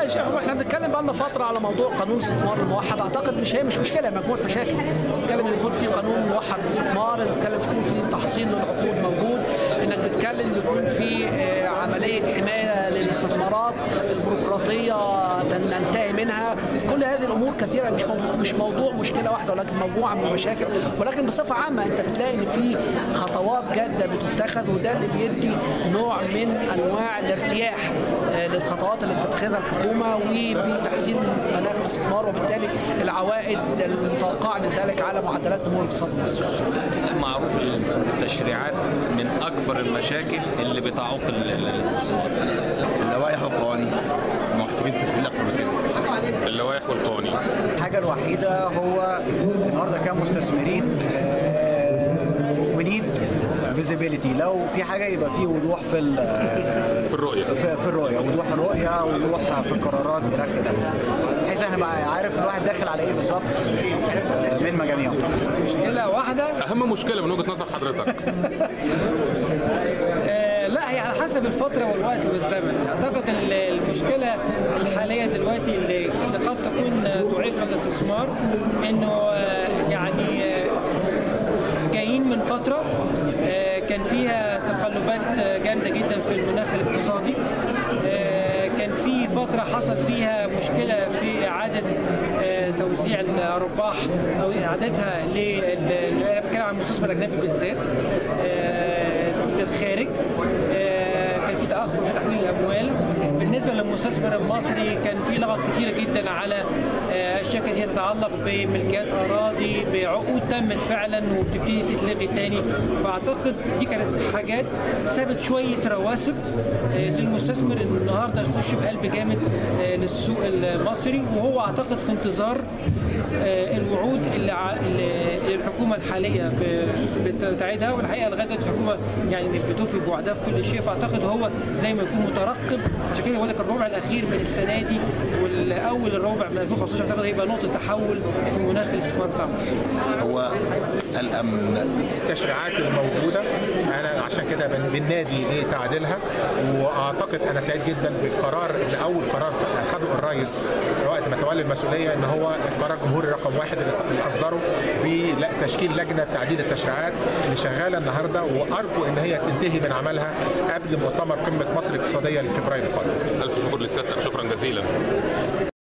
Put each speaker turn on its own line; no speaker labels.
والله شيخ هو احنا بنتكلم بقى لنا فتره على موضوع قانون الاستثمار الموحد اعتقد مش هي مش مشكله مجموعه مشاكل بنتكلم ان يكون في قانون موحد للاستثمار بنتكلم يكون في تحصيل للعقود موجود انك بتتكلم يكون في آه، عمليه حمايه للاستثمارات البيروقراطيه ننتهي منها كل هذه الامور كثيره مش موضوع مش موضوع مشكله واحده ولكن مجموعه من المشاكل ولكن بصفه عامه انت بتلاقي ان في خطوات جاده بتتخذ وده اللي بيدي نوع من انواع الارتياح آه، للخطوات اللي بتتخذها الحكومه وبتحسين مناخ الاستثمار وبالتالي العوائد المتوقعه من ذلك على معدلات نمو الاقتصاد المصري.
معروف التشريعات من اكبر المشاكل اللي بتعوق ال- ال- الاستثمار
اللوائح والقوانين محتاجين تفعيل اكتر من كده
اللوائح والقوانين
الحاجة الوحيدة هو النهارده كمستثمرين ونيد فيزيبيليتي لو في حاجة يبقى في وضوح في ال-
في الرؤيه
في, في الرؤية وضوح الرؤية وضوح في القرارات إلى آخره بحيث احنا بقى عارف الواحد داخل على ايه بالظبط آه، من مجاميعه
مشكله واحده
اهم مشكله من وجهه نظر حضرتك
آه، لا هي على حسب الفترة والوقت والزمن أعتقد ال- المشكلة الحالية دلوقتي اللي اللي قد تكون آه، تعيق الاستثمار إنه آه، يعني آه، جايين من فترة آه، كان فيها تقلبات آه، جامدة جدا في المناخ الاقتصادي آه، كان في فترة حصل فيها مشكلة في إعادة آه، توزيع الأرباح أو إعادتها لل أنا بتكلم عن المستثمر الأجنبي بالذات آه، للخارج آه، كان في تأخر في تحويل الأموال بالنسبة للمستثمر المصري كان في لغط كتيرة جدا على آه، أشياء كتير تتعلق بملكيات أراضي بعقود تمت فعلا وبتبتدي تتلغي تاني فأعتقد دي كانت حاجات سابت شوية رواسب آه، للمستثمر إنه النهارده يخش بقلب جامد آه، للسوق المصري وهو أعتقد في انتظار آه، الوعود اللي ع- اللي الحكومه الحاليه ب- بتعيدها والحقيقه لغايه دلوقتي الحكومه يعني مش بتوفي بوعدها في كل شيء فاعتقد هو زي ما يكون مترقب عشان كده بقول لك الربع الاخير من السنه دي والاول الربع من 2015 اعتقد هيبقى نقطه تحول في مناخ الاستثمار بتاع مصر.
هو الامن
التشريعات الموجوده انا عشان كده بن- بننادي لتعديلها واعتقد انا سعيد جدا بالقرار اللي اول قرار اخذه الرئيس وقت ما تولى المسؤوليه ان هو القرار الجمهوري رقم واحد اللي اللي اصدره بتشكيل لجنه تعديل التشريعات اللي شغاله النهارده وارجو ان هي تنتهي من عملها قبل مؤتمر قمه مصر الاقتصاديه لفبراير القادم.
الف شكر لسيادتك شكرا جزيلا